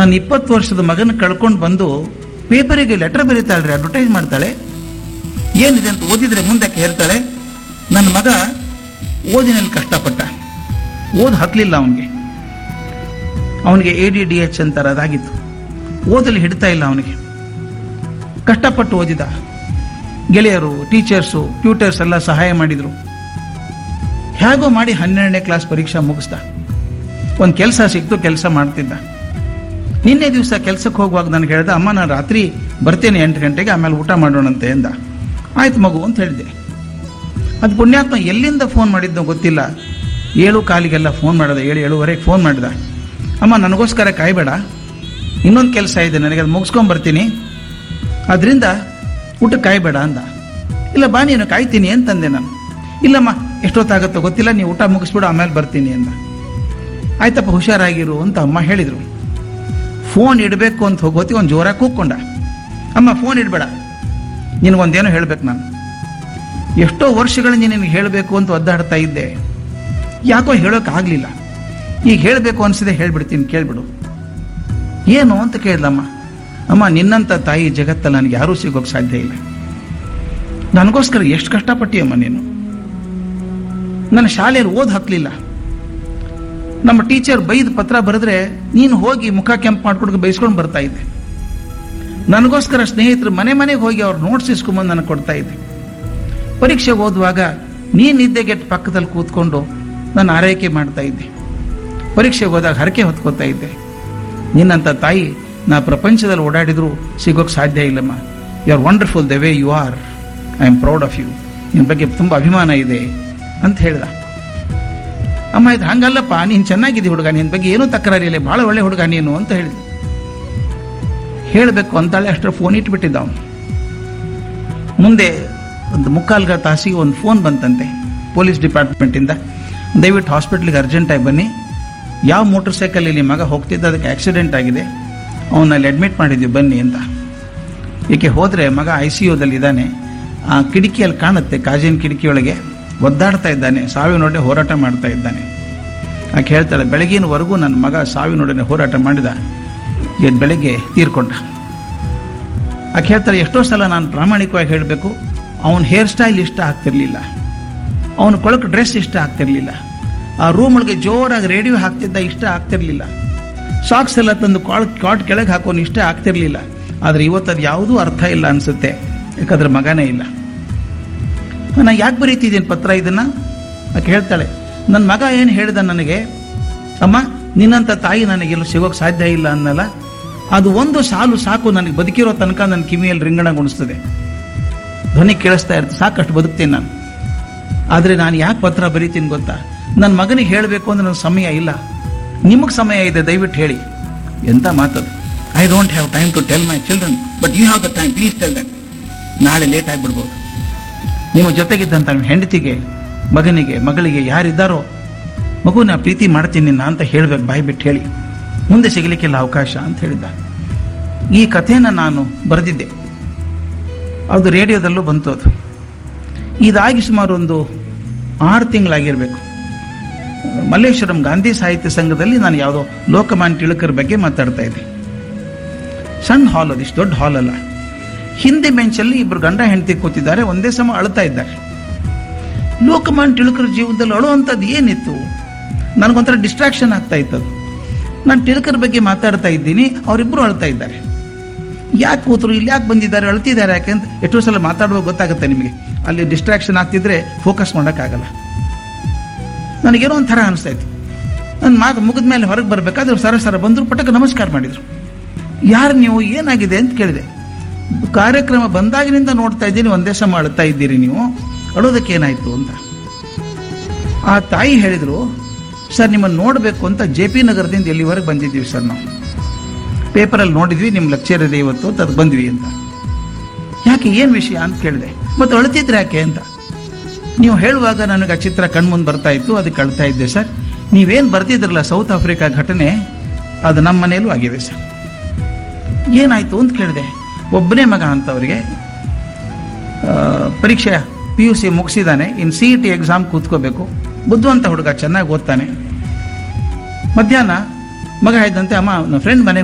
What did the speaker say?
ನನ್ನ ಇಪ್ಪತ್ತು ವರ್ಷದ ಮಗನ ಕಳ್ಕೊಂಡು ಬಂದು ಪೇಪರಿಗೆ ಲೆಟರ್ ಬರೀತಾಳ್ರಿ ಅಡ್ವರ್ಟೈಸ್ ಮಾಡ್ತಾಳೆ ಏನಿದೆ ಅಂತ ಓದಿದ್ರೆ ಮುಂದಕ್ಕೆ ಹೇಳ್ತಾಳೆ ನನ್ನ ಮಗ ಓದಿನಲ್ಲಿ ಕಷ್ಟಪಟ್ಟ ಓದ್ ಹತ್ತಲಿಲ್ಲ ಅವನಿಗೆ ಅವನಿಗೆ ಎ ಡಿ ಡಿ ಎಚ್ ಅಂತಾರೆ ಅದಾಗಿತ್ತು ಓದಲು ಹಿಡ್ತಾ ಇಲ್ಲ ಅವನಿಗೆ ಕಷ್ಟಪಟ್ಟು ಓದಿದ ಗೆಳೆಯರು ಟೀಚರ್ಸು ಟ್ಯೂಟರ್ಸ್ ಎಲ್ಲ ಸಹಾಯ ಮಾಡಿದರು ಹೇಗೋ ಮಾಡಿ ಹನ್ನೆರಡನೇ ಕ್ಲಾಸ್ ಪರೀಕ್ಷೆ ಮುಗಿಸ್ದ ಒಂದು ಕೆಲಸ ಸಿಕ್ತು ಕೆಲಸ ಮಾಡ್ತಿದ್ದ ನಿನ್ನೆ ದಿವಸ ಕೆಲಸಕ್ಕೆ ಹೋಗುವಾಗ ನನಗೆ ಹೇಳ್ದ ಅಮ್ಮ ನಾನು ರಾತ್ರಿ ಬರ್ತೇನೆ ಎಂಟು ಗಂಟೆಗೆ ಆಮೇಲೆ ಊಟ ಮಾಡೋಣಂತೆ ಎಂದ ಆಯ್ತು ಮಗು ಅಂತ ಹೇಳಿದೆ ಅದು ಪುಣ್ಯಾತ್ಮ ಎಲ್ಲಿಂದ ಫೋನ್ ಮಾಡಿದ್ದೋ ಗೊತ್ತಿಲ್ಲ ಏಳು ಕಾಲಿಗೆಲ್ಲ ಫೋನ್ ಮಾಡಿದ ಏಳು ಏಳುವರೆಗೆ ಫೋನ್ ಮಾಡಿದ ಅಮ್ಮ ನನಗೋಸ್ಕರ ಕಾಯ್ಬೇಡ ಇನ್ನೊಂದು ಕೆಲಸ ಇದೆ ನನಗೆ ಅದು ಮುಗಿಸ್ಕೊಂಡ್ ಬರ್ತೀನಿ ಅದರಿಂದ ಊಟಕ್ಕೆ ಕಾಯ್ಬೇಡ ಅಂದ ಇಲ್ಲ ಬಾ ನೀನು ಕಾಯ್ತೀನಿ ಅಂತಂದೆ ನಾನು ಇಲ್ಲಮ್ಮ ಎಷ್ಟೊತ್ತಾಗುತ್ತೋ ಗೊತ್ತಿಲ್ಲ ನೀವು ಊಟ ಮುಗಿಸ್ಬಿಡು ಆಮೇಲೆ ಬರ್ತೀನಿ ಅಂದ ಆಯ್ತಪ್ಪ ಹುಷಾರಾಗಿರು ಅಂತ ಅಮ್ಮ ಹೇಳಿದರು ಫೋನ್ ಇಡಬೇಕು ಅಂತ ಹೋಗೋತಿ ಒಂದು ಜೋರಾಗಿ ಕೂಕ್ಕೊಂಡ ಅಮ್ಮ ಫೋನ್ ಇಡಬೇಡ ನಿನಗೊಂದೇನೋ ಹೇಳ್ಬೇಕು ನಾನು ಎಷ್ಟೋ ವರ್ಷಗಳಿಂದ ನಿನಗೆ ಹೇಳಬೇಕು ಅಂತ ಒದ್ದಾಡ್ತಾ ಇದ್ದೆ ಯಾಕೋ ಹೇಳೋಕೆ ಆಗಲಿಲ್ಲ ಈಗ ಹೇಳಬೇಕು ಅನಿಸಿದೆ ಹೇಳ್ಬಿಡ್ತೀನಿ ಕೇಳ್ಬಿಡು ಏನು ಅಂತ ಕೇಳ್ದಮ್ಮ ಅಮ್ಮ ನಿನ್ನಂಥ ತಾಯಿ ಜಗತ್ತಲ್ಲಿ ನನಗೆ ಯಾರೂ ಸಿಗೋಕೆ ಸಾಧ್ಯ ಇಲ್ಲ ನನಗೋಸ್ಕರ ಎಷ್ಟು ಕಷ್ಟಪಟ್ಟಿಯಮ್ಮ ನೀನು ನನ್ನ ಶಾಲೆಯಲ್ಲಿ ಓದ್ ಹಾಕ್ಲಿಲ್ಲ ನಮ್ಮ ಟೀಚರ್ ಬೈದ್ ಪತ್ರ ಬರೆದ್ರೆ ನೀನು ಹೋಗಿ ಮುಖ ಕೆಂಪು ಮಾಡ್ಕೊಂಡು ಬೈಸ್ಕೊಂಡು ಬರ್ತಾ ಇದ್ದೆ ನನಗೋಸ್ಕರ ಸ್ನೇಹಿತರು ಮನೆ ಮನೆಗೆ ಹೋಗಿ ಅವ್ರು ನೋಟ್ಸ್ ಇಸ್ಕೊಂಬಂದು ನನಗೆ ಕೊಡ್ತಾ ಇದ್ದೆ ಪರೀಕ್ಷೆಗೆ ಓದುವಾಗ ನೀನು ನಿದ್ದೆಗೆಟ್ಟು ಪಕ್ಕದಲ್ಲಿ ಕೂತ್ಕೊಂಡು ನಾನು ಆರೈಕೆ ಮಾಡ್ತಾ ಇದ್ದೆ ಪರೀಕ್ಷೆಗೆ ಹೋದಾಗ ಹರಕೆ ಹೊತ್ಕೋತಾ ಇದ್ದೆ ನಿನ್ನಂಥ ತಾಯಿ ನಾ ಪ್ರಪಂಚದಲ್ಲಿ ಓಡಾಡಿದ್ರು ಸಿಗೋಕ್ಕೆ ಸಾಧ್ಯ ಇಲ್ಲಮ್ಮ you are wonderful the way you are I am proud of you ನಿನ್ನ ಬಗ್ಗೆ ತುಂಬ ಅಭಿಮಾನ ಇದೆ ಅಂತ ಹೇಳ್ದ ಅಮ್ಮ ಇದು ಹಂಗಲ್ಲಪ್ಪ ನೀನು ಚೆನ್ನಾಗಿದ್ದಿ ಹುಡುಗ ನಿನ್ನ ಬಗ್ಗೆ ಏನೂ ತಕರಾರಿಲ್ಲ ಭಾಳ ಒಳ್ಳೆ ಹುಡುಗ ನೀನು ಅಂತ ಹೇಳಿದ ಹೇಳಬೇಕು ಅಂತಾಳೆ ಅಷ್ಟರ ಫೋನ್ ಇಟ್ಬಿಟ್ಟಿದ್ದ ಅವನು ಮುಂದೆ ಒಂದು ಮುಕ್ಕಾಲ್ಗ ತಾಸಿಗೆ ಒಂದು ಫೋನ್ ಬಂತಂತೆ ಪೊಲೀಸ್ ಡಿಪಾರ್ಟ್ಮೆಂಟಿಂದ ದಯವಿಟ್ಟು ಹಾಸ್ಪಿಟ್ಲಿಗೆ ಅರ್ಜೆಂಟಾಗಿ ಬನ್ನಿ ಯಾವ ಮೋಟರ್ ಸೈಕಲ್ ಇಲ್ಲಿ ಮಗ ಹೋಗ್ತಿದ್ದ ಅದಕ್ಕೆ ಆಕ್ಸಿಡೆಂಟ್ ಆಗಿದೆ ಅವನಲ್ಲಿ ಅಡ್ಮಿಟ್ ಮಾಡಿದ್ವಿ ಬನ್ನಿ ಅಂತ ಏಕೆ ಹೋದರೆ ಮಗ ಐ ಸಿ ಯುದಲ್ಲಿ ಇದ್ದಾನೆ ಆ ಕಿಟಕಿಯಲ್ಲಿ ಕಾಣುತ್ತೆ ಕಾಜಿನ ಕಿಟಕಿಯೊಳಗೆ ಒದ್ದಾಡ್ತಾ ಇದ್ದಾನೆ ಸಾವಿನೊಡೆ ಹೋರಾಟ ಮಾಡ್ತಾ ಇದ್ದಾನೆ ಆಕೆ ಹೇಳ್ತಾಳೆ ಬೆಳಗಿನವರೆಗೂ ನನ್ನ ಮಗ ಸಾವಿನೊಡನೆ ಹೋರಾಟ ಮಾಡಿದ ಇವತ್ತು ಬೆಳಗ್ಗೆ ತೀರ್ಕೊಂಡ ಆಕೆ ಹೇಳ್ತಾಳೆ ಎಷ್ಟೋ ಸಲ ನಾನು ಪ್ರಾಮಾಣಿಕವಾಗಿ ಹೇಳಬೇಕು ಅವನ ಹೇರ್ ಸ್ಟೈಲ್ ಇಷ್ಟ ಆಗ್ತಿರ್ಲಿಲ್ಲ ಅವನ ಕೊಳಕು ಡ್ರೆಸ್ ಇಷ್ಟ ಆಗ್ತಿರ್ಲಿಲ್ಲ ಆ ರೂಮ್ ಒಳಗೆ ಜೋರಾಗಿ ರೇಡಿಯೋ ಹಾಕ್ತಿದ್ದ ಇಷ್ಟ ಆಗ್ತಿರ್ಲಿಲ್ಲ ಸಾಕ್ಸ್ ಎಲ್ಲ ತಂದು ಕಾಟ್ ಕಾಟ್ ಕೆಳಗೆ ಹಾಕೋನು ಇಷ್ಟ ಆಗ್ತಿರ್ಲಿಲ್ಲ ಆದರೆ ಇವತ್ತು ಅದು ಯಾವುದೂ ಅರ್ಥ ಇಲ್ಲ ಅನ್ಸುತ್ತೆ ಯಾಕಂದ್ರೆ ಮಗನೇ ಇಲ್ಲ ನಾನು ಯಾಕೆ ಬರೀತಿದ್ದೀನಿ ಪತ್ರ ಇದನ್ನ ಆಕೆ ಹೇಳ್ತಾಳೆ ನನ್ನ ಮಗ ಏನು ಹೇಳಿದ ನನಗೆ ಅಮ್ಮ ನಿನ್ನಂಥ ತಾಯಿ ನನಗೆಲ್ಲೂ ಸಿಗೋಕೆ ಸಾಧ್ಯ ಇಲ್ಲ ಅನ್ನಲ್ಲ ಅದು ಒಂದು ಸಾಲು ಸಾಕು ನನಗೆ ಬದುಕಿರೋ ತನಕ ನನ್ನ ಕಿವಿಯಲ್ಲಿ ರಿಂಗಣಗೊಳಿಸ್ತದೆ ಧ್ವನಿ ಕೇಳಿಸ್ತಾ ಇರ್ತದೆ ಸಾಕಷ್ಟು ಬದುಕ್ತೀನಿ ನಾನು ಆದರೆ ನಾನು ಯಾಕೆ ಪತ್ರ ಬರೀತೀನಿ ಗೊತ್ತಾ ನನ್ನ ಮಗನಿಗೆ ಹೇಳಬೇಕು ಅಂದ್ರೆ ನನ್ನ ಸಮಯ ಇಲ್ಲ ನಿಮಗೆ ಸಮಯ ಇದೆ ದಯವಿಟ್ಟು ಹೇಳಿ ಎಂತ ಮಾತದು I don't have time to tell my children but you have the time please tell that ನಾಳೆ ಲೇಟ್ ಆಗಿಬಿಡ್ಬೋದು ನಿಮ್ಮ ಜೊತೆಗಿದ್ದಂಥ ನಿಮ್ಮ ಹೆಂಡತಿಗೆ ಮಗನಿಗೆ ಮಗಳಿಗೆ ಯಾರಿದ್ದಾರೋ ಮಗು ನಾ ಪ್ರೀತಿ ಮಾಡ್ತೀನಿ ನಿನ್ನ ಅಂತ ಹೇಳ್ಬೇಕು ಬಾಯಿ ಬಿಟ್ಟು ಹೇಳಿ ಮುಂದೆ ಸಿಗಲಿಕ್ಕಿಲ್ಲ ಅವಕಾಶ ಅಂತ ಹೇಳಿದ್ದ ಈ ಕಥೆನ ನಾನು ಬರೆದಿದ್ದೆ ಅದು ರೇಡಿಯೋದಲ್ಲೂ ಬಂತು ಅದು ಇದಾಗಿ ಸುಮಾರು ಒಂದು ಆರು ತಿಂಗಳಾಗಿರ್ಬೇಕು ಮಲ್ಲೇಶ್ವರಂ ಗಾಂಧಿ ಸಾಹಿತ್ಯ ಸಂಘದಲ್ಲಿ ನಾನು ಯಾವುದೋ ಲೋಕಮಾನ್ಯ ತಿಳಕರ ಬಗ್ಗೆ ಮಾತಾಡ್ತಾ ಇದ್ದೆ ಸಣ್ಣ ಹಾಲ್ ಅದು ಇಷ್ಟು ದೊಡ್ಡ ಹಾಲ್ ಅಲ್ಲ ಹಿಂದೆ ಬೆಂಚಲ್ಲಿ ಇಬ್ಬರು ಗಂಡ ಹೆಂಡತಿ ಕೂತಿದ್ದಾರೆ ಒಂದೇ ಸಮ ಅಳ್ತಾ ಇದ್ದಾರೆ ಲೋಕಮಾನ್ಯ ತಿಳಕರ ಜೀವನದಲ್ಲಿ ಅಳುವಂಥದ್ದು ಏನಿತ್ತು ನನಗೊಂಥರ ಡಿಸ್ಟ್ರಾಕ್ಷನ್ ಆಗ್ತಾ ಇತ್ತು ಅದು ನಾನು ತಿಳಕರ ಬಗ್ಗೆ ಮಾತಾಡ್ತಾ ಇದ್ದೀನಿ ಅವರಿಬ್ಬರು ಅಳ್ತಾ ಇದ್ದಾರೆ ಯಾಕೆ ಕೂತರು ಇಲ್ಲಿ ಯಾಕೆ ಬಂದಿದ್ದಾರೆ ಅಳ್ತಿದ್ದಾರೆ ಯಾಕೆ ಅಂತ ಎಷ್ಟೋ ಸಲ ಮಾತಾಡುವಾಗ ಗೊತ್ತಾಗುತ್ತೆ ನಿಮಗೆ ಅಲ್ಲಿ ಡಿಸ್ಟ್ರಾಕ್ಷನ್ ಆಗ್ತಿದ್ರೆ ಫೋಕಸ್ ಮಾಡೋಕ್ಕಾಗಲ್ಲ ನನಗೇನೋ ಒಂಥರ ಅನಿಸ್ತಾ ಇತ್ತು ನನ್ನ ಮಾತು ಮುಗಿದ ಮೇಲೆ ಹೊರಗೆ ಬರಬೇಕಾದ್ರೆ ಸರ ಸರ ಬಂದರು ಪಟಕ ನಮಸ್ಕಾರ ಮಾಡಿದರು ಯಾರು ನೀವು ಏನಾಗಿದೆ ಅಂತ ಕೇಳಿದೆ ಕಾರ್ಯಕ್ರಮ ಬಂದಾಗಿನಿಂದ ನೋಡ್ತಾ ಇದ್ದೀನಿ ಒಂದೇ ಸಮ ಅಳ್ತಾ ಇದ್ದೀರಿ ನೀವು ಅಳೋದಕ್ಕೆ ಏನಾಯ್ತು ಅಂತ ಆ ತಾಯಿ ಹೇಳಿದರು ಸರ್ ನಿಮ್ಮನ್ನು ನೋಡಬೇಕು ಅಂತ ಜೆ ಪಿ ನಗರದಿಂದ ಎಲ್ಲಿವರೆಗೆ ಬಂದಿದ್ದೀವಿ ಸರ್ ನಾವು ಪೇಪರಲ್ಲಿ ನೋಡಿದ್ವಿ ನಿಮ್ಮ ಲೆಕ್ಚರ್ ಇದೆ ಇವತ್ತು ಅಂತ ಅದು ಬಂದ್ವಿ ಅಂತ ಯಾಕೆ ಏನು ವಿಷಯ ಅಂತ ಕೇಳಿದೆ ಮತ್ತೆ ಅಳ್ತಿದ್ರೆ ಯಾಕೆ ಅಂತ ನೀವು ಹೇಳುವಾಗ ನನಗೆ ಆ ಚಿತ್ರ ಕಣ್ಮುಂದೆ ಬರ್ತಾ ಇತ್ತು ಅದಕ್ಕೆ ಅಳ್ತಾ ಇದ್ದೆ ಸರ್ ನೀವೇನು ಬರ್ತಿದ್ರಲ್ಲ ಸೌತ್ ಆಫ್ರಿಕಾ ಘಟನೆ ಅದು ನಮ್ಮ ಮನೆಯಲ್ಲೂ ಆಗಿದೆ ಸರ್ ಏನಾಯ್ತು ಅಂತ ಕೇಳಿದೆ ಒಬ್ಬನೇ ಮಗ ಅಂತವರಿಗೆ ಪರೀಕ್ಷೆ ಪಿ ಯು ಸಿ ಮುಗಿಸಿದ್ದಾನೆ ಇನ್ನು ಸಿ ಇ ಟಿ ಎಕ್ಸಾಮ್ ಕೂತ್ಕೋಬೇಕು ಬುದ್ಧಿವಂತ ಹುಡುಗ ಚೆನ್ನಾಗಿ ಓದ್ತಾನೆ ಮಧ್ಯಾಹ್ನ ಮಗ ಹೇಳಿದಂತೆ ಅಮ್ಮ ನನ್ನ ಫ್ರೆಂಡ್ ಮನೆ